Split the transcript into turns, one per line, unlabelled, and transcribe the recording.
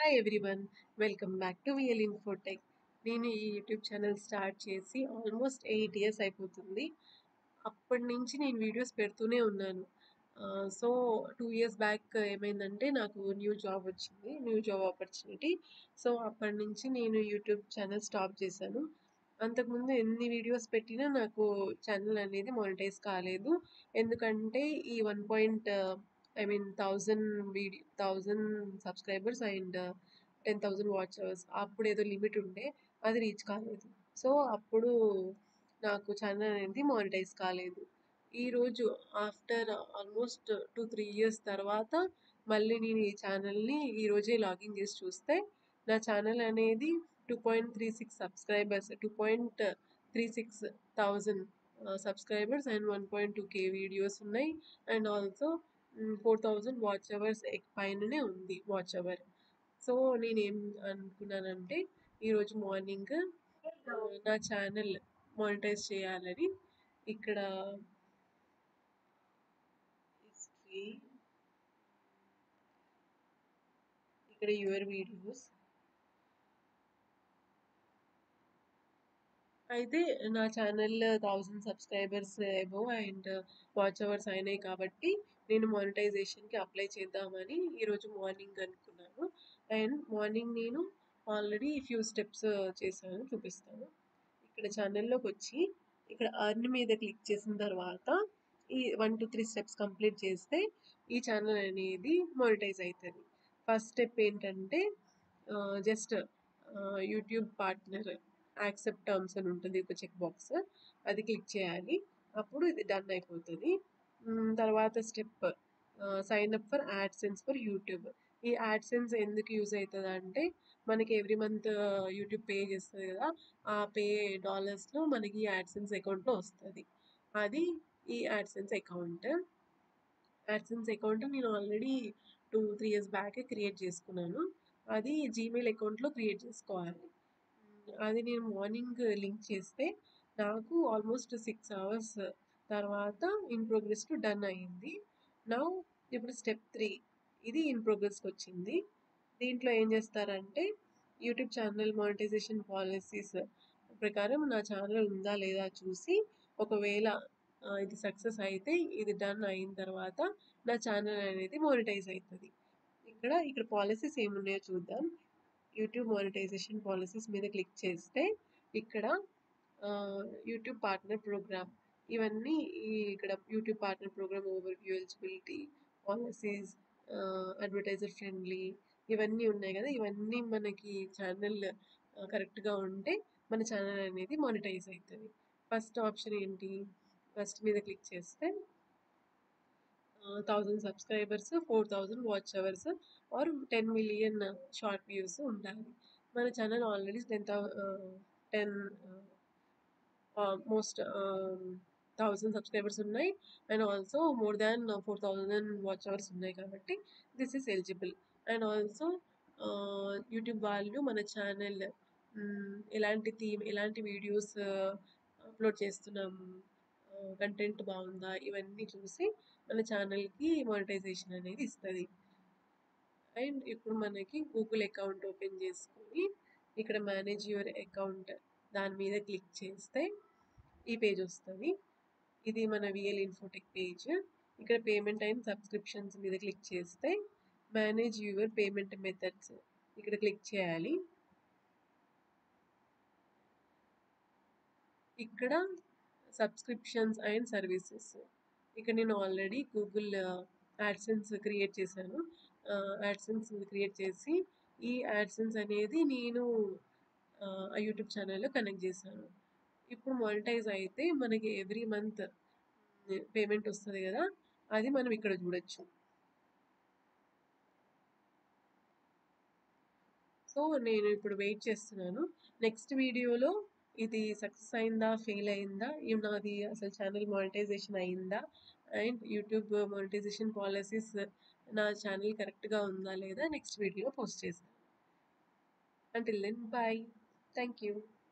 hi everyone welcome back to VL Infotech నేను ఈ YouTube channel start చేసి almost eight years అయిపోతుంది అప్పటి నుంచి నేను వీడియోస్ పెడుతూనే ఉన్నాను సో టూ ఇయర్స్ బ్యాక్ ఏమైందంటే నాకు న్యూ జాబ్ వచ్చింది న్యూ జాబ్ ఆపర్చునిటీ సో అప్పటి నుంచి నేను యూట్యూబ్ ఛానల్ స్టాప్ చేశాను అంతకుముందు ఎన్ని వీడియోస్ పెట్టినా నాకు ఛానల్ అనేది మానిటైజ్ కాలేదు ఎందుకంటే ఈ one point I mean thousand video thousand subscribers and ten thousand watch hours అప్పుడు ఏదో లిమిట్ ఉండే అది రీచ్ కాలేదు సో అప్పుడు నాకు ఛానల్ అనేది మానిటైజ్ కాలేదు ఈరోజు after almost two three years తర్వాత మళ్ళీ నేను ఈ ఛానల్ని ఈరోజే లాగిన్ చేసి చూస్తే నా ఛానల్ అనేది two point three six subscribers two point three six thousand subscribers and one point two K videos ఉన్నాయి and also four thousand watch hours పైననే ఉంది వాచ్ అవర్ సో నేనేం అనుకున్నానంటే ఈరోజు మార్నింగ్ నా ఛానల్ మానిటైజ్ చేయాలని ఇక్కడ హిస్టరీ ఇక్కడ యువర్ వీడియోస్ అయితే నా channel thousand subscribers above and watch hours అయినాయి కాబట్టి నేను మానిటైజేషన్కి అప్లై చేద్దామని ఈరోజు మార్నింగ్ అనుకున్నాను అండ్ మార్నింగ్ నేను ఆల్రెడీ ఫ్యూ స్టెప్స్ చేశాను చూపిస్తాను ఇక్కడ ఛానల్లోకి వచ్చి ఇక్కడ అర్న్ మీద క్లిక్ చేసిన తర్వాత ఈ one two three steps complete చేస్తే ఈ ఛానల్ అనేది మానిటైజ్ అవుతుంది ఫస్ట్ స్టెప్ ఏంటంటే just YouTube partner accept terms అని ఉంటుంది ఒక చెక్ బాక్స్ అది క్లిక్ చేయాలి అప్పుడు ఇది డన్ అయిపోతుంది తర్వాత step sign up for AdSense for YouTube ఈ యాడ్సెన్స్ ఎందుకు యూజ్ అవుతుంది అంటే మనకి ఎవ్రీ మంత్ యూట్యూబ్ పే చేస్తుంది కదా ఆ పే డాలర్స్లో మనకి యాడ్సెన్స్ అకౌంట్లో వస్తుంది అది ఈ యాడ్సెన్స్ అకౌంట్ యాడ్సెన్స్ అకౌంట్ నేను already two three years back create చేసుకున్నాను అది జీమెయిల్ అకౌంట్లో క్రియేట్ చేసుకోవాలి అది నేను మార్నింగ్ లింక్ చేస్తే నాకు ఆల్మోస్ట్ సిక్స్ అవర్స్ తర్వాత ఇన్ ప్రోగ్రెస్ టు డన్ అయ్యింది నా ఇప్పుడు స్టెప్ త్రీ ఇది ఇన్ ప్రోగ్రెస్కి వచ్చింది దీంట్లో ఏం చేస్తారంటే యూట్యూబ్ ఛానల్ మానిటైజేషన్ పాలసీస్ ప్రకారం నా ఛానల్ ఉందా లేదా చూసి ఒకవేళ ఇది సక్సెస్ అయితే ఇది డన్ అయిన తర్వాత నా ఛానల్ అనేది మానిటైజ్ అవుతుంది ఇక్కడ ఇక్కడ పాలసీస్ ఏమున్నాయో చూద్దాం యూట్యూబ్ మానిటైజేషన్ పాలసీస్ మీద క్లిక్ చేస్తే ఇక్కడ యూట్యూబ్ పార్ట్నర్ ప్రోగ్రామ్ ఇవన్నీ ఇక్కడ YouTube partner programme overview eligibility policies advertiser friendly ఇవన్నీ ఉన్నాయి కదా ఇవన్నీ మనకి ఛానల్ కరెక్ట్గా ఉంటే మన ఛానల్ అనేది మానిటైజ్ అవుతుంది ఫస్ట్ ఆప్షన్ ఏంటి ఫస్ట్ మీద క్లిక్ చేస్తే thousand subscribers four thousand watch hours or ten million short views ఉండాలి మన channel already ten thou ten most thousand subscribers ఉన్నాయి and also more than four thousand watch hours ఉన్నాయి కాబట్టి this is eligible and also YouTube వాళ్ళు మన channel ఎలాంటి theme ఎలాంటి videos upload చేస్తున్నాము కంటెంట్ బాగుందా ఇవన్నీ చూసి మన ఛానల్కి మానిటైజేషన్ అనేది ఇస్తుంది అండ్ ఇప్పుడు మనకి గూగుల్ అకౌంట్ ఓపెన్ చేసుకొని ఇక్కడ మేనేజ్ యువర్ అకౌంట్ దాని మీద క్లిక్ చేస్తే ఈ పేజ్ వస్తుంది ఇది మన విఎల్ ఇన్ఫోటెక్ పేజ్ ఇక్కడ పేమెంట్ అండ్ సబ్స్క్రిప్షన్స్ మీద క్లిక్ చేస్తే మేనేజ్ యువర్ పేమెంట్ మెథడ్స్ ఇక్కడ క్లిక్ చేయాలి ఇక్కడ సబ్స్క్రిప్షన్స్ అండ్ సర్వీసెస్ ఇక్కడ నేను ఆల్రెడీ గూగుల్ యాడ్సెన్స్ క్రియేట్ చేశాను యాడ్సెన్స్ క్రియేట్ చేసి ఈ యాడ్సెన్స్ అనేది నేను ఆ యూట్యూబ్ ఛానల్లో కనెక్ట్ చేశాను ఇప్పుడు మానిటైజ్ అయితే మనకి ఎవ్రీ మంత్ పేమెంట్ వస్తుంది కదా అది మనం ఇక్కడ చూడొచ్చు సో నేను ఇప్పుడు వెయిట్ చేస్తున్నాను నెక్స్ట్ వీడియోలో ఇది సక్సెస్ అయిందా ఫెయిల్ అయిందా నాది అసలు ఛానల్ మానిటైజేషన్ అయిందా అండ్ యూట్యూబ్ మానిటైజేషన్ పాలసీస్ నా ఛానల్ కరెక్ట్గా ఉందా లేదా నెక్స్ట్ వీడియో పోస్ట్ చేస్తాను until then bye thank you